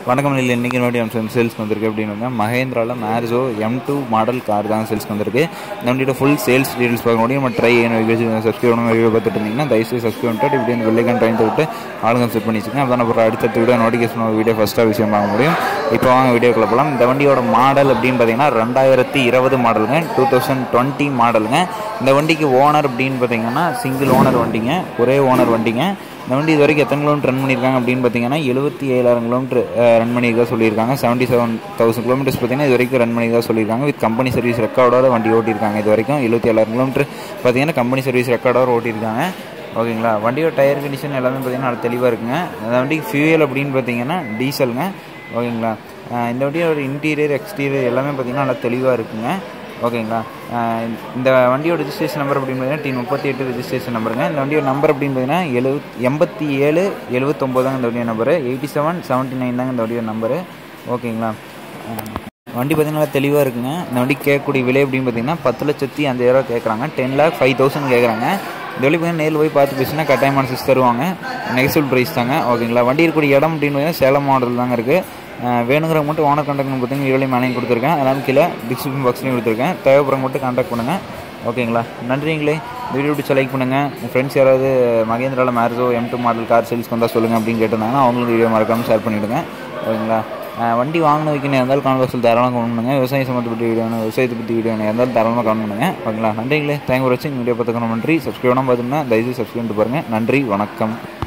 வணக்கம் இல்லை இன்றைக்கி வண்டி நம்ம சேல்ஸ்க்கு வந்திருக்கு அப்படின்னு வந்து மகேந்திராவில் Marazzo M two model car தான் சேல்ஸ்க்கு வந்திருக்கு இந்த வண்டியோட ஃபுல் சேல்ஸ் டீடைல்ஸ் பார்க்க முடியும் நம்ம ட்ரை சப்ஸ்கிரைப் பண்ண வீடியோ பார்த்துட்டு இருந்தீங்கன்னா தயவுசெய்து சப்ஸ்கிரைப் பண்ணிட்டு இப்படி இந்த வெள்ளைக்கான் ட்ரெயின் விட்டு ஆளுங்க செட் பண்ணி வச்சுக்கோங்க அதான் அப்புறம் அடுத்த வீடியோ நோட்டிஃபிகேஷன் வீடியோ ஃபஸ்ட்டாக விஷயம் பார்க்க முடியும் இப்போ வாங்க வீடியோக்குள்ள போகலாம் இந்த வண்டியோட மாடல் அப்படின்னு பார்த்தீங்கன்னா ரெண்டாயிரத்தி இருபது மாடலுங்க டூ தௌசண்ட் டுவெண்ட்டி மாடலுங்க இந்த வண்டிக்கு ஓனர் அப்படின்னு பார்த்தீங்கன்னா சிங்கிள் ஓனர் வண்டிங்க ஒரே ஓனர் வண்டிங்க இந்த வண்டி இது வரைக்கும் எத்தனை கிலோமீட்டர் ரன் பண்ணியிருக்காங்க அப்படின்னு பார்த்தீங்கன்னா எழுபத்தி ஏழாயிரம் கிலோமீட்டர் ரன் பண்ணியிருக்கா சொல்லியிருக்காங்க செவன்ட்டி செவன் தௌசண்ட் கிலோமீட்டர்ஸ் பார்த்தீங்கன்னா இது வரைக்கும் ரன் பண்ணியிருக்கா சொல்லியிருக்காங்க வித் கம்பெனி சர்வீஸ் ரெக்கார்டோட வண்டி ஓட்டியிருக்காங்க இது வரைக்கும் எழுபத்தி ஏழாயிரம் கிலோமீட்டர் பார்த்தீங்கன்னா கம்பெனி சர்வீஸ் ரெக்கார்டோட ஓட்டியிருக்காங்க ஓகேங்களா வண்டியோட டயர் கண்டிஷன் எல்லாமே பார்த்தீங்கன்னா நல்லா தெளிவாக இருக்குங்க அந்த வண்டிக்கு ஃபியூயல் அப்படின்னு பார்த்தீங்கன்னா டீசலுங்க ஓகேங்களா இந்த வண்டியோட இன்டீரியர் எக்ஸ்டீரியர் எல்லாமே பார்த்தீங்கன்னா நல்லா தெளிவாக இருக்குங்க ஓகேங்களா இந்த வண்டியோட ரிஜிஸ்ட்ரேஷன் நம்பர் அப்படின்னு பார்த்தீங்கன்னா டி முப்பத்தி எட்டு ரிஜிஸ்ட்ரேஷன் நம்பருங்க இந்த வண்டியோட நம்பர் அப்படின்னு பார்த்தீங்கன்னா எழுபத் எண்பத்தி ஏழு எழுபத்தொம்போது தாங்க இந்த வண்டியோட number eighty seven seventy nine தாங்க இந்த வண்டியோட நம்பரு ஓகேங்களா வண்டி பார்த்தீங்கன்னா நல்லா தெளிவாக இருக்குங்க இந்த வண்டி கேட்கக்கூடிய விலை அப்படின்னு பார்த்தீங்கன்னா பத்து லட்சத்தி அஞ்சாயிரரூவா கேட்குறாங்க டென் லேக் ஃபைவ் தௌசண்ட் கேட்குறாங்க இந்த வழி பார்த்தீங்கன்னா நேரில் போய் பார்த்து பேசினா கட்டாயமான சிஸ் தருவாங்க நெகசிவல் ப்ரைஸ் தாங்க ஓகேங்களா வண்டி இருக்கக்கூடிய இடம் அப்படின்னு பார்த்தீங்கன்னா சேலம் மாடல் தாங்க இருக்குது வேணுங்கிற மட்டும் ஓனர் கான்டாக்ட் பார்த்தீங்கன்னா வீடியோலையும் மேலேயும் கொடுத்துருக்கேன் அதனால் கீழே டிஸ்கிரிப்ஷன் பாக்ஸ்லையும் கொடுத்துருக்கேன் தேவைப்படுற மட்டும் கான்டாக்ட் பண்ணுங்கள் ஓகேங்களா நன்றிங்களே இந்த வீடியோ பிடிச்ச லைக் பண்ணுங்கள் உங்கள் ஃப்ரெண்ட்ஸ் யாராவது மகேந்திராவில் Marazzo M two model car சேல்ஸ்க்கு வந்தால் சொல்லுங்கள் அப்படின்னு கேட்டிருந்தாங்கன்னா அவங்களும் வீடியோ மறக்காமல் ஷேர் பண்ணிவிடுங்க ஓகேங்களா வண்டி வாங்கின வைக்கணும் இருந்தாலும் கான் பாக்ஸில் தாராளமாக கமெண்ட் பண்ணுங்கள் விவசாயம் சம்மந்தப்பட்ட வீடியோ வேணும் விவசாயத்தை பற்றி வீடியோ வேணும் இருந்தாலும் தாராளமாக கமெண்ட் பண்ணுங்கள் ஓகேங்களா நன்றிங்களே தேங்க் ஃபார் வாட்சிங் வீடியோ பார்த்துக்கணும் நன்றி சப்ஸ்கிரைப் பண்ணால் பார்த்தீங்கன்னா தயவுசெய்து சப்ஸ்கிரைப் பண்ணிட்டு பாருங்கள் நன்றி வணக்கம்